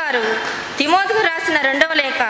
గారు తిమోతికి రాసిన రెండవ లేఖ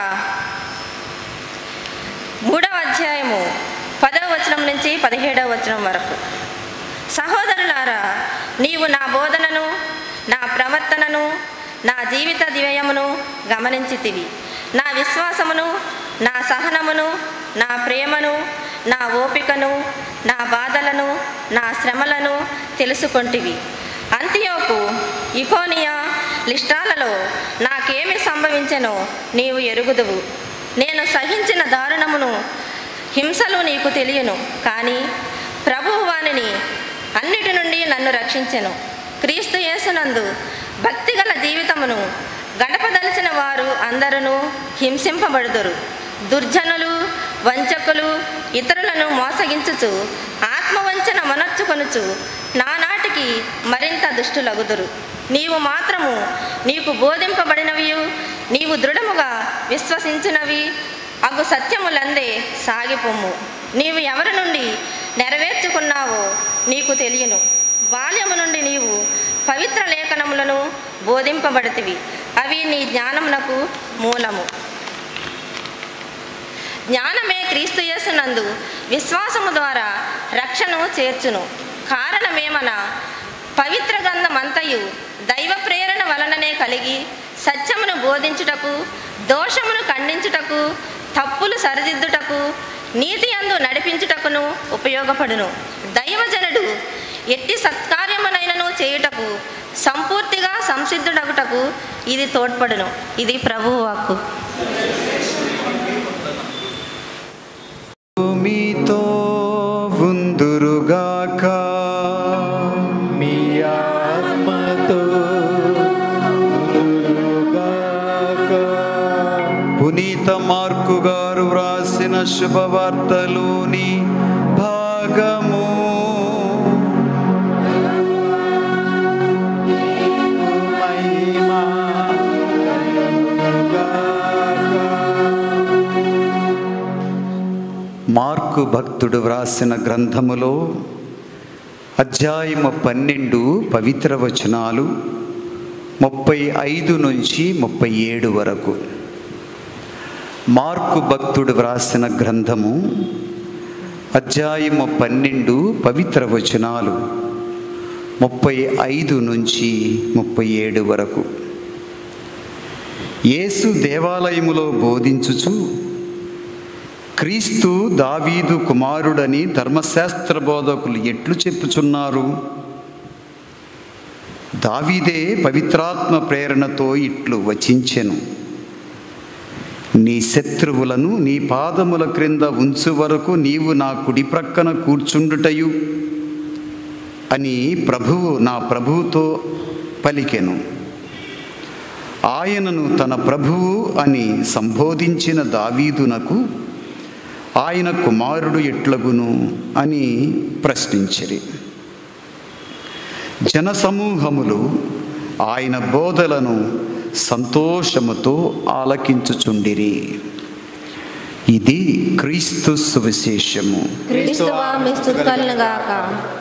మూడవ అధ్యాయము పదవ వచనం నుంచి పదిహేడవ వచనం వరకు సహోదరులారా నీవు నా బోధనను నా ప్రవర్తనను నా జీవిత దివ్యమును గమనించితివి నా విశ్వాసమును నా సహనమును నా ప్రేమను నా ఓపికను నా బాధలను నా శ్రమలను తెలుసుకొంటివి అంతియోకు ఇకోనియా లిస్టాలలో నాకేమి సంభవించెనో నీవు ఎరుగుదువు నేను సహించిన దారుణమును హింసలు నీకు తెలియను కానీ ప్రభువు వానిని అన్నిటి నుండి నన్ను రక్షించెను క్రీస్తు యేసునందు భక్తిగల జీవితమును గడపదలిచిన వారు అందరూ హింసింపబడుదురు దుర్జనులు వంచకులు ఇతరులను మోసగించుచు ఆత్మవంచన మనర్చుకొనుచు నానాటికి మరింత దుష్టులగుదురు నీవు మాత్రము నీకు బోధింపబడినవి నీవు దృఢముగా విశ్వసించినవి అగు సత్యములందే సాగిపొమ్ము నీవు ఎవరి నుండి నెరవేర్చుకున్నావో నీకు తెలియను బాల్యము నుండి నీవు పవిత్ర లేఖనములను బోధింపబడితివి అవి నీ జ్ఞానమునకు మూలము జ్ఞానమే క్రీస్తు యేసునందు విశ్వాసము ద్వారా రక్షణను చేర్చును కారణమేమన పవిత్ర గంధమంతయు దైవ ప్రేరణ వలననే కలిగి సత్యమును బోధించుటకు దోషమును ఖండించుటకు తప్పులు సరిదిద్దుటకు నీతి అందు నడిపించుటకును ఉపయోగపడును దైవజనుడు ఎట్టి సత్కార్యమునైనను చేయుటకు సంపూర్తిగా సంసిద్ధుడగుటకు ఇది తోడ్పడును ఇది ప్రభువు వాక్కు మీతో ఉందురుగాక మీ ఆత్మతో ఉందురుగాక. పునీత మార్కు గారు వ్రాసిన శుభవార్తలోని భాగము మహిమా కలుగుగాక. మార్కు భక్తుడు వ్రాసిన గ్రంథములో అధ్యాయము పన్నెండు పవిత్ర వచనాలు ముప్పై ఐదు నుంచి ముప్పై ఏడు వరకు మార్కు భక్తుడు వ్రాసిన గ్రంథము అధ్యాయము పన్నెండు పవిత్ర వచనాలు ముప్పై ఐదు నుంచి ముప్పై ఏడు వరకు యేసు దేవాలయములో బోధించుచు క్రీస్తు దావీదు కుమారుడని ధర్మశాస్త్ర బోధకులు ఎట్లు చెప్పుచున్నారు దావీదే పవిత్రాత్మ ప్రేరణతో ఇట్లు వచించెను నీ శత్రువులను నీ పాదముల క్రింద ఉంచు వరకు నీవు నా కుడి ప్రక్కన కూర్చుండుటయు అని ప్రభువు నా ప్రభువుతో పలికెను ఆయనను తన ప్రభువు అని సంబోధించిన దావీదునకు ఆయన కుమారుడు ఎట్లగును అని ప్రశ్నించిరి జనసమూహములు ఆయన బోధలను సంతోషముతో ఆలకించుచుండిరి ఇది క్రీస్తు సువిశేషము క్రీస్తువా మీ స్తుతులను గాక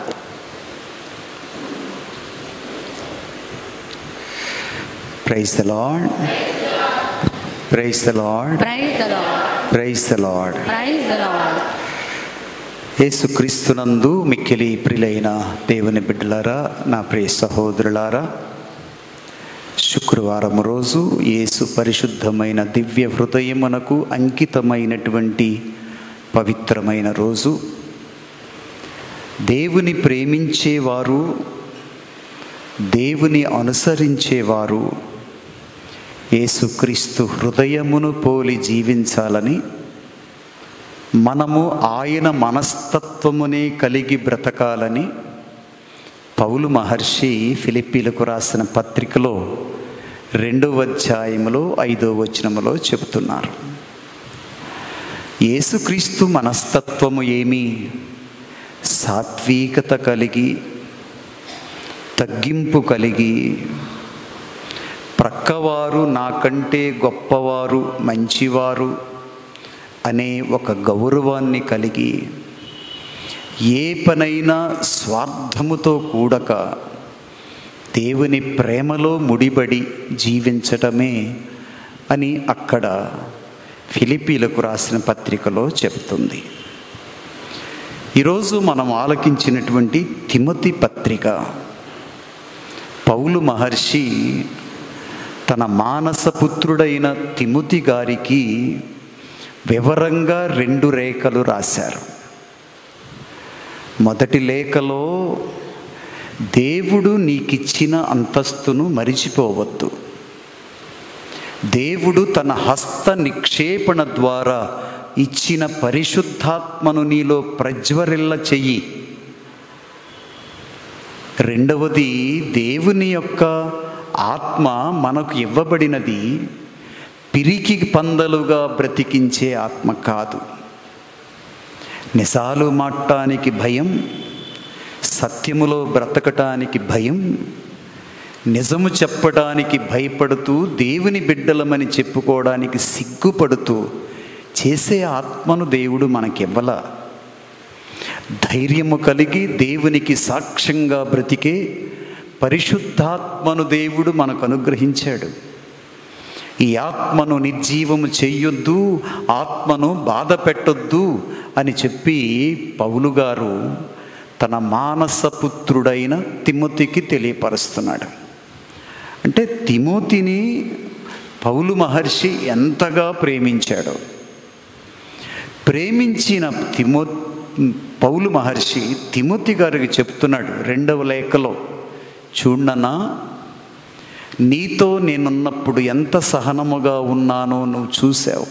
praise the Lord praise the Lord Praise the Lord. Praise the Lord Praise the Lord. యేసుక్రీస్తునందు మిక్కిలి ప్రిలైన దేవుని బిడ్డలారా నా ప్రియ సహోదరులారా శుక్రవారం రోజు యేసు పరిశుద్ధమైన దివ్య హృదయమునకు అంకితమైనటువంటి పవిత్రమైన రోజు దేవుని ప్రేమించేవారు దేవుని అనుసరించేవారు యేసుక్రీస్తు హృదయమును పోలి జీవించాలని మనము ఆయన మనస్తత్వమునే కలిగి బ్రతకాలని పౌలు మహర్షి ఫిలిప్పీలకు రాసిన పత్రికలో రెండవ అధ్యాయములో ఐదో వచనములో చెబుతున్నారు యేసుక్రీస్తు మనస్తత్వము ఏమి సాత్వికత కలిగి తగ్గింపు కలిగి ప్రక్కవారు నాకంటే గొప్పవారు మంచివారు అనే ఒక గౌరవాన్ని కలిగి ఏ పనైనా స్వార్థముతో కూడక దేవుని ప్రేమలో ముడిబడి జీవించటమే అని అక్కడ ఫిలిపీలకు రాసిన పత్రికలో చెబుతుంది ఈరోజు మనం ఆలకించినటువంటి తిమతి పత్రిక పౌలు మహర్షి తన మానసపుత్రుడైన తిముతి గారికి వివరంగా రెండు రేఖలు రాశారు మొదటి లేఖలో దేవుడు నీకిచ్చిన అంతస్తును మరిచిపోవద్దు దేవుడు తన హస్త నిక్షేపణ ద్వారా ఇచ్చిన పరిశుద్ధాత్మను నీలో ప్రజ్వరిల్ల చెయ్యి రెండవది దేవుని యొక్క ఆత్మ మనకు ఇవ్వబడినది పిరికి పందలుగా బ్రతికించే ఆత్మ కాదు నిజాలు మాట్టానికి భయం సత్యములో బ్రతకటానికి భయం నిజము చెప్పడానికి భయపడుతూ దేవుని బిడ్డలమని చెప్పుకోవడానికి సిగ్గుపడుతూ చేసే ఆత్మను దేవుడు మనకివ్వల ధైర్యము కలిగి దేవునికి సాక్ష్యంగా బ్రతికే పరిశుద్ధాత్మను దేవుడు మనకు అనుగ్రహించాడు ఈ ఆత్మను నిర్జీవము చెయ్యొద్దు ఆత్మను బాధ పెట్టొద్దు అని చెప్పి పౌలు గారు తన మానసపుత్రుడైన తిమోతికి తెలియపరుస్తున్నాడు అంటే తిమోతిని పౌలు మహర్షి ఎంతగా ప్రేమించాడో ప్రేమించిన తిమో పౌలు మహర్షి తిమోతి గారికి చెప్తున్నాడు రెండవ లేఖలో చూడనా నీతో నేనున్నప్పుడు ఎంత సహనముగా ఉన్నానో నువ్వు చూసావు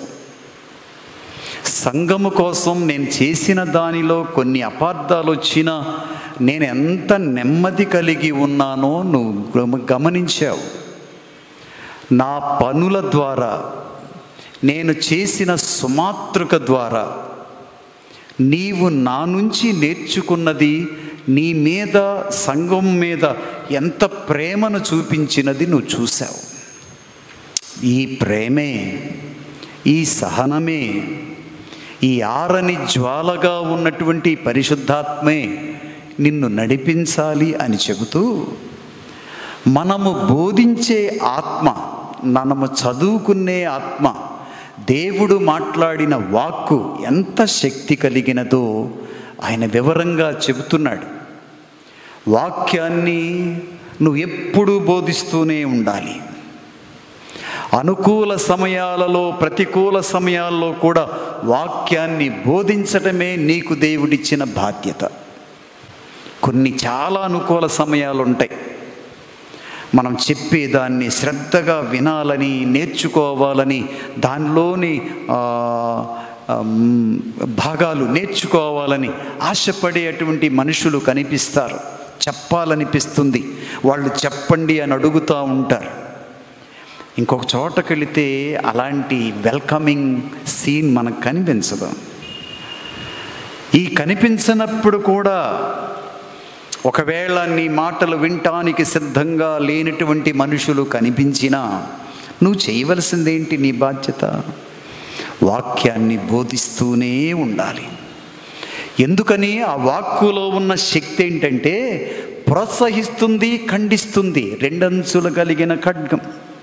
సంఘము కోసం నేను చేసిన దానిలో కొన్ని అపార్థాలు వచ్చినా నేను ఎంత నెమ్మది కలిగి ఉన్నానో నువ్వు గమ- గమనించావు నా పనుల ద్వారా నేను చేసిన సుమాతృక ద్వారా నీవు నా నుంచి నేర్చుకున్నది నీ మీద సంఘం మీద ఎంత ప్రేమను చూపించినది నువ్వు చూసావు ఈ ప్రేమే ఈ సహనమే ఈ ఆరని జ్వాలగా ఉన్నటువంటి పరిశుద్ధాత్మే నిన్ను నడిపించాలి అని చెబుతూ మనము బోధించే ఆత్మ మనము చదువుకునే ఆత్మ దేవుడు మాట్లాడిన వాక్కు ఎంత శక్తి కలిగినదో ఆయన వివరంగా చెబుతున్నాడు వాక్యాన్ని నువ్వు ఎప్పుడూ బోధిస్తూనే ఉండాలి అనుకూల సమయాలలో ప్రతికూల సమయాల్లో కూడా వాక్యాన్ని బోధించటమే నీకు దేవుడిచ్చిన బాధ్యత కొన్ని చాలా అనుకూల సమయాలు ఉంటాయి మనం చెప్పేదాన్ని శ్రద్ధగా వినాలని నేర్చుకోవాలని దానిలోని ఆ, ఆ, మ్, భాగాలు నేర్చుకోవాలని ఆశపడేటువంటి మనుషులు కనిపిస్తారు చెప్పాలనిపిస్తుంది వాళ్ళు చెప్పండి అని అడుగుతూ ఉంటారు ఇంకొక చోటకి వెళితే అలాంటి వెల్కమింగ్ సీన్ మనకు కనిపించదు ఈ కనిపించినప్పుడు కూడా ఒకవేళ నీ మాటలు వినటానికి సిద్ధంగా లేనటువంటి మనుషులు కనిపించినా నువ్వు చేయవలసిందేంటి నీ బాధ్యత వాక్యాన్ని బోధిస్తూనే ఉండాలి ఎందుకని ఆ వాక్కులో ఉన్న శక్తి ఏంటంటే ప్రోత్సహిస్తుంది ఖండిస్తుంది రెండంచులు కలిగిన ఖడ్గం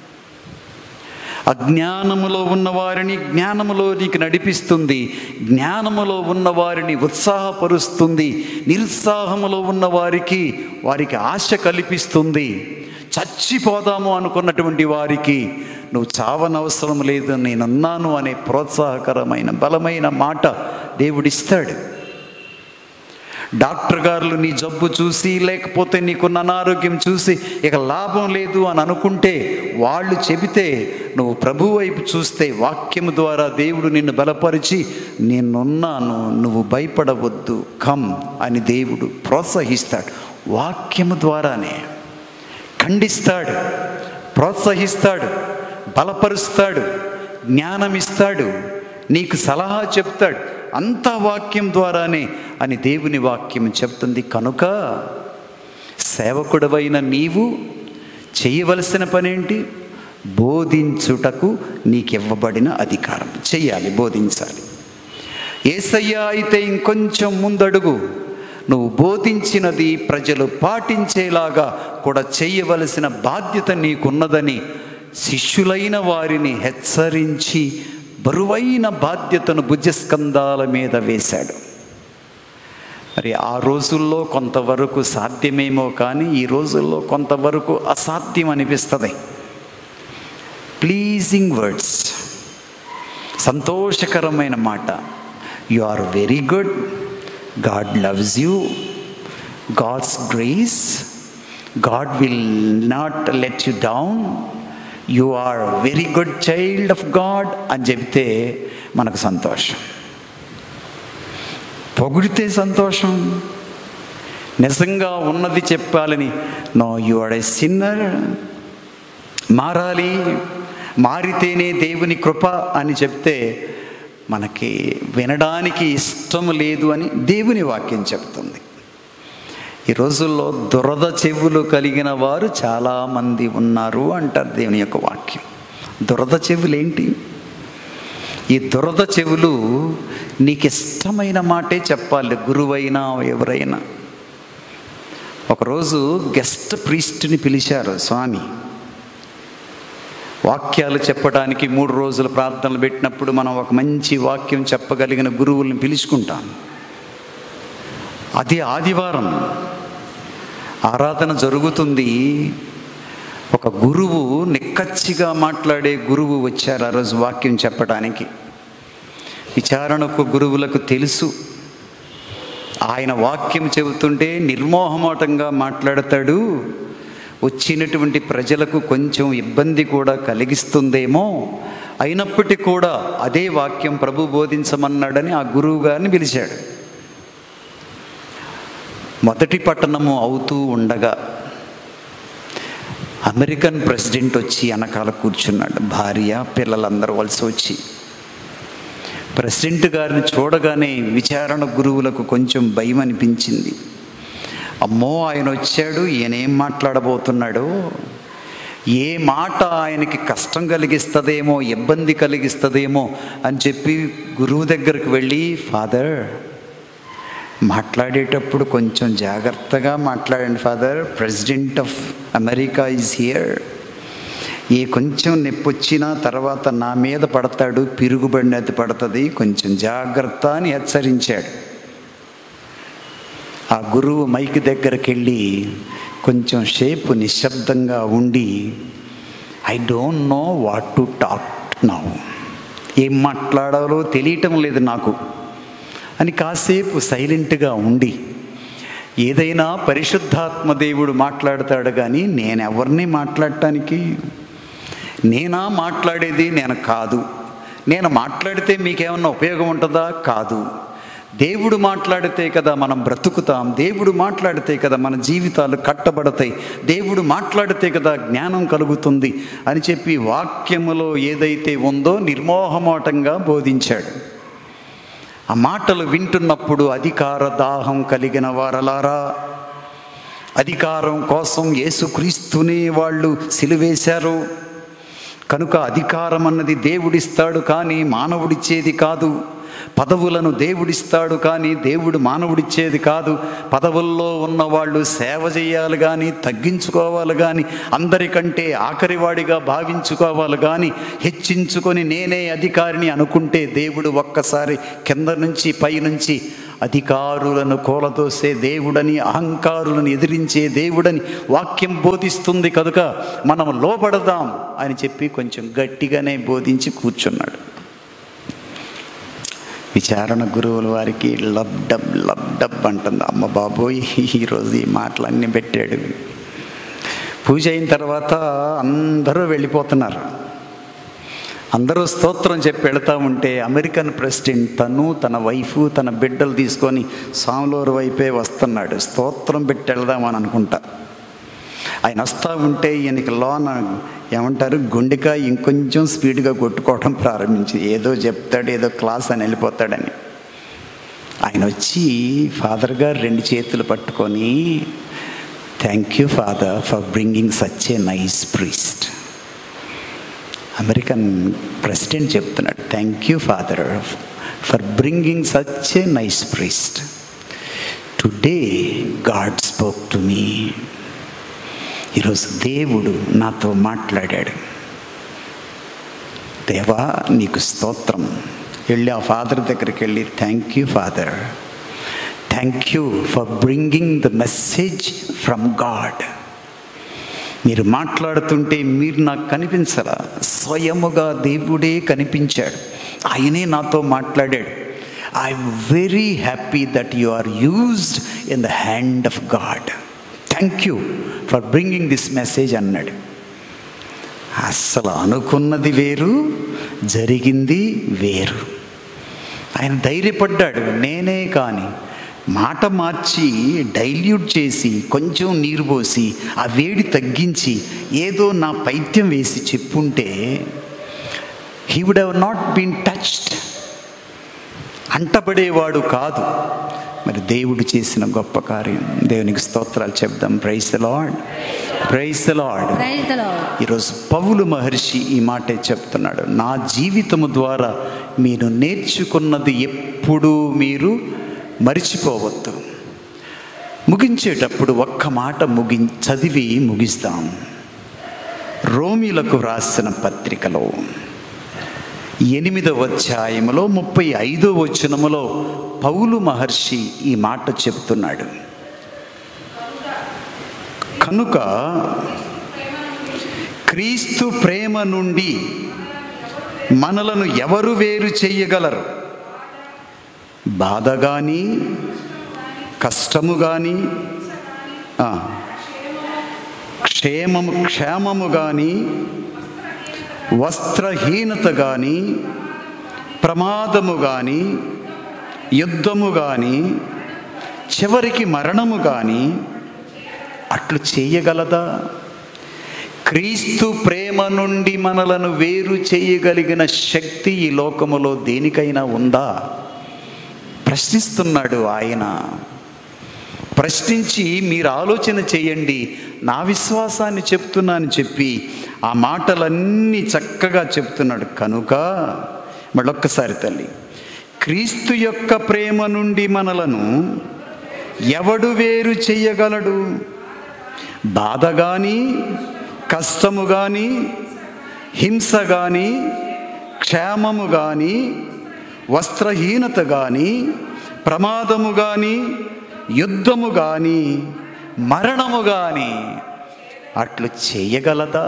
అజ్ఞానములో ఉన్నవారిని జ్ఞానములోనికి నడిపిస్తుంది జ్ఞానములో ఉన్నవారిని ఉత్సాహపరుస్తుంది నిరుత్సాహములో ఉన్న వారికి వారికి ఆశ కల్పిస్తుంది చచ్చిపోదాము అనుకున్నటువంటి వారికి నువ్వు చావనవసరం లేదు నేనున్నాను అనే ప్రోత్సాహకరమైన బలమైన మాట దేవుడిస్తాడు డాక్టర్ గారులు నీ జబ్బు చూసి లేకపోతే నీకున్న అనారోగ్యం చూసి ఇక లాభం లేదు అని అనుకుంటే వాళ్ళు చెబితే నువ్వు ప్రభు వైపు చూస్తే వాక్యము ద్వారా దేవుడు నిన్ను బలపరిచి నేనున్నాను నువ్వు భయపడవద్దు కమ్ అని దేవుడు ప్రోత్సహిస్తాడు వాక్యము ద్వారానే ఖండిస్తాడు ప్రోత్సహిస్తాడు బలపరుస్తాడు జ్ఞానం ఇస్తాడు నీకు సలహా చెప్తాడు అంతా వాక్యం ద్వారానే అని దేవుని వాక్యం చెప్తుంది కనుక సేవకుడవైన నీవు చేయవలసిన పనేంటి బోధించుటకు నీకివ్వబడిన అధికారం చెయ్యాలి బోధించాలి ఏసయ్య అయితే ఇంకొంచెం ముందడుగు నువ్వు బోధించినది ప్రజలు పాటించేలాగా కూడా చేయవలసిన బాధ్యత నీకున్నదని శిష్యులైన వారిని హెచ్చరించి బరువైన బాధ్యతను భుజస్కంధాల మీద వేశాడు మరి ఆ రోజుల్లో కొంతవరకు సాధ్యమేమో కానీ ఈ రోజుల్లో కొంతవరకు అసాధ్యం అనిపిస్తుంది ప్లీజింగ్ వర్డ్స్ సంతోషకరమైన మాట you are very good God loves you God's grace God will not let you down you are very good child of God అని చెబితే మనకు సంతోషం పొగిడితే సంతోషం నిజంగా ఉన్నది చెప్పాలని no you are a sinner మారాలి మారితేనే దేవుని కృప అని చెప్తే మనకి వినడానికి ఇష్టం లేదు అని దేవుని వాక్యం చెప్తుంది ఈ రోజుల్లో దురద చెవులు కలిగిన వారు చాలామంది ఉన్నారు అంటారు దేవుని యొక్క వాక్యం దురద చెవులు ఏంటి ఈ దురద చెవులు నీకు ఇష్టమైన మాటే చెప్పాలి గురువైనా ఎవరైనా ఒకరోజు గెస్ట్ ప్రీస్ట్ని పిలిచారు స్వామి వాక్యాలు చెప్పడానికి మూడు రోజుల ప్రార్థనలు పెట్టినప్పుడు మనం ఒక మంచి వాక్యం చెప్పగలిగిన గురువుల్ని పిలుచుకుంటాం అది ఆదివారం ఆరాధన జరుగుతుంది ఒక గురువు నిక్కచ్చిగా మాట్లాడే గురువు వచ్చారు ఆ రోజు వాక్యం చెప్పడానికి విచారణకు గురువులకు తెలుసు ఆయన వాక్యం చెబుతుంటే నిర్మోహమాటంగా మాట్లాడతాడు వచ్చినటువంటి ప్రజలకు కొంచెం ఇబ్బంది కూడా కలిగిస్తుందేమో అయినప్పటికీ కూడా అదే వాక్యం ప్రభు బోధించమన్నాడని ఆ గురువు గారిని పిలిచాడు మొదటి పట్టణము అవుతూ ఉండగా అమెరికన్ ప్రెసిడెంట్ వచ్చి వెనకాల కూర్చున్నాడు భార్య పిల్లలందరూ వలస వచ్చి ప్రెసిడెంట్ గారిని చూడగానే విచారణ గురువులకు కొంచెం భయం అనిపించింది అమ్మో ఆయన వచ్చాడు ఈయన ఏం మాట్లాడబోతున్నాడో ఏ మాట ఆయనకి కష్టం కలిగిస్తుందేమో ఇబ్బంది కలిగిస్తుందేమో అని చెప్పి గురువు దగ్గరికి వెళ్ళి ఫాదర్ మాట్లాడేటప్పుడు కొంచెం జాగ్రత్తగా మాట్లాడండి father president of America is here ఏ కొంచెం నొప్పి వచ్చినా తర్వాత నా మీద పడతాడు పిరుగుబడినది పడుతుంది కొంచెం జాగ్రత్త అని హెచ్చరించాడు ఆ గురువు మైక్ దగ్గరికి వెళ్ళి కొంచెం షేపు నిశ్శబ్దంగా ఉండి I don't know what to talk now ఏం మాట్లాడాలో తెలియటం లేదు నాకు అని కాసేపు సైలెంట్గా ఉండి ఏదైనా పరిశుద్ధాత్మ దేవుడు మాట్లాడతాడు కానీ నేను ఎవరిని మాట్లాడటానికి నేనా మాట్లాడేది నేను కాదు నేను మాట్లాడితే మీకేమన్నా ఉపయోగం ఉంటుందా కాదు దేవుడు మాట్లాడితే కదా మనం బ్రతుకుతాం దేవుడు మాట్లాడితే కదా మన జీవితాలు కట్టబడతాయి దేవుడు మాట్లాడితే కదా జ్ఞానం కలుగుతుంది అని చెప్పి వాక్యములో ఏదైతే ఉందో నిర్మోహమాటంగా బోధించాడు ఆ మాటలు వింటున్నప్పుడు అధికార దాహం కలిగిన వారలారా అధికారం కోసం యేసుక్రీస్తుని వాళ్ళు సిలువేశారు కనుక అధికారం అన్నది దేవుడిస్తాడు కానీ మానవుడిచ్చేది కాదు పదవులను దేవుడిస్తాడు కానీ దేవుడు మానవుడిచ్చేది కాదు పదవుల్లో ఉన్న వాళ్ళు సేవ చేయాలి కానీ తగ్గించుకోవాలి కానీ అందరికంటే ఆఖరివాడిగా భావించుకోవాలి కానీ హెచ్చించుకొని నేనే అధికారిని అనుకుంటే దేవుడు ఒక్కసారి కింద నుంచి పైనుంచి అధికారులను కూలదోసే దేవుడని అహంకారులను ఎదిరించే దేవుడని వాక్యం బోధిస్తుంది కనుక మనం లోపడదాం అని చెప్పి కొంచెం గట్టిగానే బోధించి కూర్చున్నాడు విచారణ గురువుల వారికి లబ్ డబ్ లబ్ డబ్ అంటుంది అమ్మ బాబోయ్ ఈరోజు ఈ మాటలన్నీ పెట్టాడు పూజ అయిన తర్వాత అందరూ వెళ్ళిపోతున్నారు అందరూ స్తోత్రం చెప్పి వెళతా ఉంటే అమెరికన్ ప్రెసిడెంట్ తను తన వైఫ్ తన బిడ్డలు తీసుకొని సాములూరు వైపే వస్తున్నాడు స్తోత్రం పెట్టి వెళదామని అనుకుంటా ఆయన వస్తూ ఉంటే ఈయనకి లోన ఏమంటారు గుండెకాయ ఇంకొంచెం స్పీడ్గా కొట్టుకోవడం ప్రారంభించి ఏదో చెప్తాడు ఏదో క్లాస్ అని వెళ్ళిపోతాడని ఆయన వచ్చి ఫాదర్ గారు రెండు చేతులు పట్టుకొని thank you father for bringing such a nice priest American president చెప్తున్నాడు thank you father for bringing such a nice priest to today God spoke to me ఈరోజు దేవుడు నాతో మాట్లాడాడు దేవా నీకు స్తోత్రం వెళ్ళి ఆ ఫాదర్ దగ్గరికి వెళ్ళి thank you father thank you for bringing the message from God మీరు మాట్లాడుతుంటే మీరు నాకు కనిపించరా స్వయముగా దేవుడే కనిపించాడు ఆయనే నాతో మాట్లాడాడు I'm very happy that you are used in the hand of God thank you for bringing this message అన్నాడు అస్సలు అనుకున్నది వేరు జరిగింది వేరు ఆయన ధైర్యపడ్డాడు నేనే కానీ మాట మార్చి డైల్యూట్ చేసి కొంచెం నీరు పోసి ఆ వేడి తగ్గించి ఏదో నా పైత్యం వేసి చెప్పుంటే he would have not been touched అంటబడేవాడు కాదు మరి దేవుడు చేసిన గొప్ప కార్యం దేవునికి స్తోత్రాలు చెప్దాం praise the Lord praise the Lord praise the Lord ఈరోజు పౌలు మహర్షి ఈ మాటే చెప్తున్నాడు నా జీవితము ద్వారా మీరు నేర్చుకున్నది ఎప్పుడూ మీరు మరిచిపోవద్దు ముగించేటప్పుడు ఒక్క మాట ముగి చదివి ముగిస్తాం రోమిలకు రాసిన పత్రికలో ఎనిమిదవ అధ్యాయములో ముప్పై ఐదో వచనములో పౌలు మహర్షి ఈ మాట చెప్తున్నాడు కనుక క్రీస్తు ప్రేమ నుండి మనలను ఎవరు వేరు చెయ్యగలరు బాధ కానీ కష్టము కానీ ఆ, క్షేమము క్షేమము కానీ వస్త్రహీనత కానీ ప్రమాదము కానీ యుద్ధము కానీ చివరికి మరణము కానీ అట్లు చేయగలదా క్రీస్తు ప్రేమ నుండి మనలను వేరు చేయగలిగిన శక్తి ఈ లోకములో దేనికైనా ఉందా ప్రశ్నిస్తున్నాడు ఆయన ప్రశ్నించి మీరు ఆలోచన చేయండి నా విశ్వాసాన్ని చెప్తున్నాను చెప్పి ఆ మాటలన్నీ చక్కగా చెప్తున్నాడు కనుక మళ్ళొక్కసారి తల్లి క్రీస్తు యొక్క ప్రేమ నుండి మనలను ఎవడు వేరు చెయ్యగలడు బాధ కానీ కష్టము కానీ హింస కానీ క్షేమము కానీ వస్త్రహీనత కానీ ప్రమాదము కానీ యుద్ధము కానీ మరణము కానీ అట్లు చేయగలదా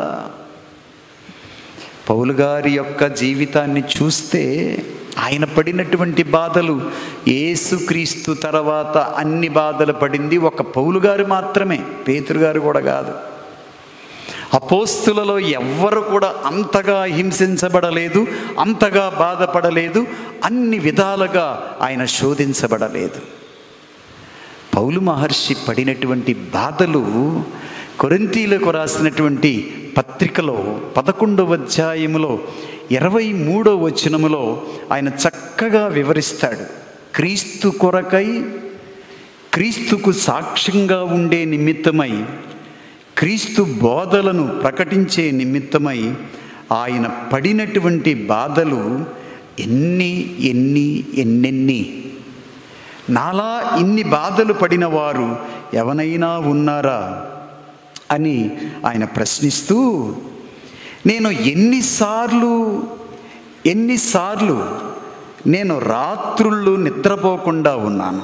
పౌలు గారి యొక్క జీవితాన్ని చూస్తే ఆయన పడినటువంటి బాధలు ఏసుక్రీస్తు తర్వాత అన్ని బాధలు పడింది ఒక పౌలు గారు మాత్రమే పేతురు గారు కూడా కాదు అపోస్తులలో ఎవ్వరు కూడా అంతగా హింసించబడలేదు అంతగా బాధపడలేదు అన్ని విధాలుగా ఆయన శోధించబడలేదు పౌలు మహర్షి పడినటువంటి బాధలు కొరింతీలకు రాసినటువంటి పత్రికలో పదకొండవ అధ్యాయములో ఇరవై మూడో వచనములో ఆయన చక్కగా వివరిస్తాడు క్రీస్తు కొరకై క్రీస్తుకు సాక్ష్యంగా ఉండే నిమిత్తమై క్రీస్తు బోధలను ప్రకటించే నిమిత్తమై ఆయన పడినటువంటి బాధలు ఎన్ని ఎన్ని ఎన్నెన్ని నాలా ఇన్ని బాధలు పడిన వారు ఎవనైనా ఉన్నారా అని ఆయన ప్రశ్నిస్తూ నేను ఎన్నిసార్లు ఎన్నిసార్లు నేను రాత్రుళ్ళు నిద్రపోకుండా ఉన్నాను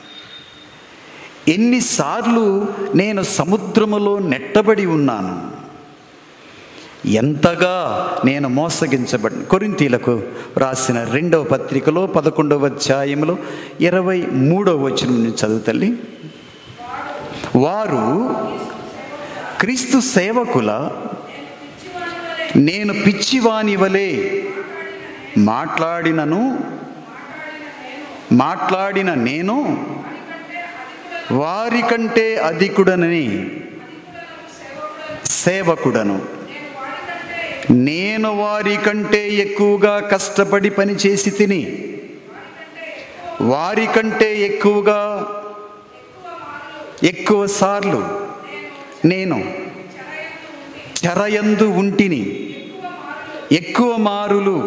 ఎన్నిసార్లు నేను సముద్రములో నెట్టబడి ఉన్నాను ఎంతగా నేను మోసగించబడి కొరింతీలకు రాసిన రెండవ పత్రికలో పదకొండవ అధ్యాయంలో ఇరవై మూడవ వచనం నుంచి చదువుతల్లి వారు క్రీస్తు సేవకుల నేను పిచ్చివాని వలె మాట్లాడినను మాట్లాడిన నేను వారికంటే అధికుడనని సేవకుడను నేను వారి కంటే ఎక్కువగా కష్టపడి పని చేసి తిని వారి కంటే ఎక్కువగా ఎక్కువ సార్లు నేను చెరయందు ఉంటిని ఎక్కువ మారులు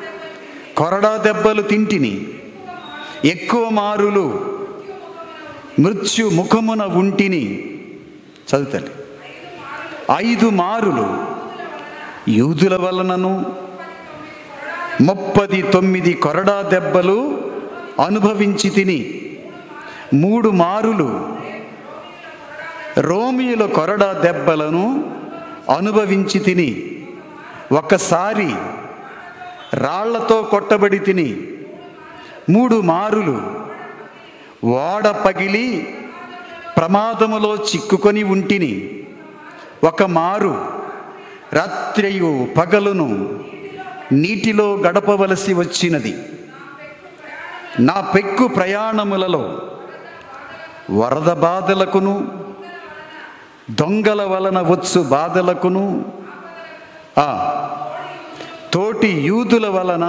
కొరడా దెబ్బలు తింటిని ఎక్కువ మారులు మృత్యు ముఖమున ఉంటిని చదువుతాలి ఐదు మారులు యూదుల వలనను ముప్పది తొమ్మిది కొరడా దెబ్బలు అనుభవించి తిని మూడు మారులు రోమియుల కొరడా దెబ్బలను అనుభవించి తిని ఒకసారి రాళ్లతో కొట్టబడి తిని మూడు మారులు ఓడ పగిలి ప్రమాదములో చిక్కుకొని ఉంటిని ఒక మారు రాత్రియు పగలును నీటిలో గడపవలసి వచ్చినది నా పెక్కు ప్రయాణములలో వరద బాధలకును దొంగల వలన వచ్చు బాధలకును ఆ తోటి యూదుల వలన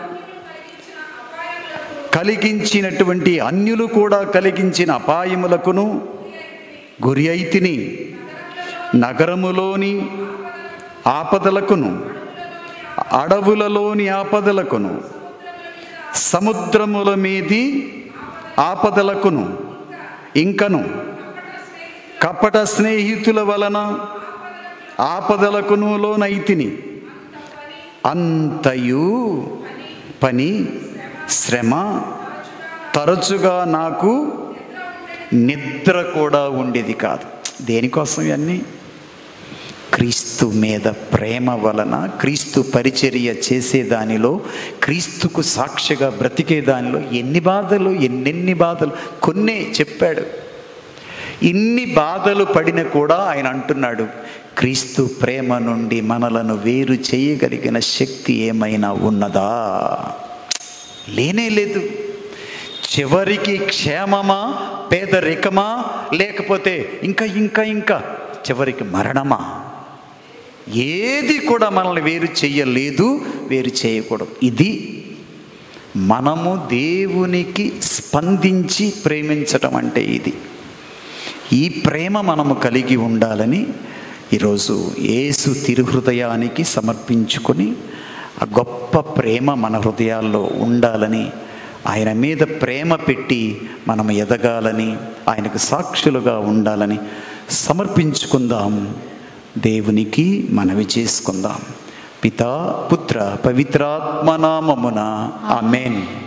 కలిగించినటువంటి అన్యులు కూడా కలిగించిన అపాయములకును గురి అయితిని నగరములోని ఆపదలకును అడవులలోని ఆపదలకును సముద్రముల మీది ఆపదలకును ఇంకను కపట స్నేహితుల వలన ఆపదలకును లోనైతిని అంతయు పని శ్రమ తరచుగా నాకు నిద్ర కూడా ఉండేది కాదు దేనికోసం ఇవన్నీ క్రీస్తు మీద ప్రేమ వలన క్రీస్తు పరిచర్య చేసేదానిలో క్రీస్తుకు సాక్షిగా బ్రతికే దానిలో ఎన్ని బాధలు ఎన్నెన్ని బాధలు కొన్నే చెప్పాడు ఇన్ని బాధలు పడిన కూడా ఆయన అంటున్నాడు క్రీస్తు ప్రేమ నుండి మనలను వేరు చేయగలిగిన శక్తి ఏమైనా ఉన్నదా లేనే లేదు చివరికి క్షేమమా పేదరికమా లేకపోతే ఇంకా ఇంకా ఇంకా చివరికి మరణమా ఏది కూడా మనల్ని వేరు చెయ్యలేదు వేరు చేయకూడదు ఇది మనము దేవునికి స్పందించి ప్రేమించటం అంటే ఇది ఈ ప్రేమ మనము కలిగి ఉండాలని ఈరోజు యేసు తిరుహృదయానికి సమర్పించుకొని ఆ గొప్ప ప్రేమ మన హృదయాల్లో ఉండాలని ఆయన మీద ప్రేమ పెట్టి మనం ఎదగాలని ఆయనకు సాక్షులుగా ఉండాలని సమర్పించుకుందాం దేవునికి మనవి చేసుకుందాం పితా పుత్ర పవిత్రాత్మనామమున ఆమెన్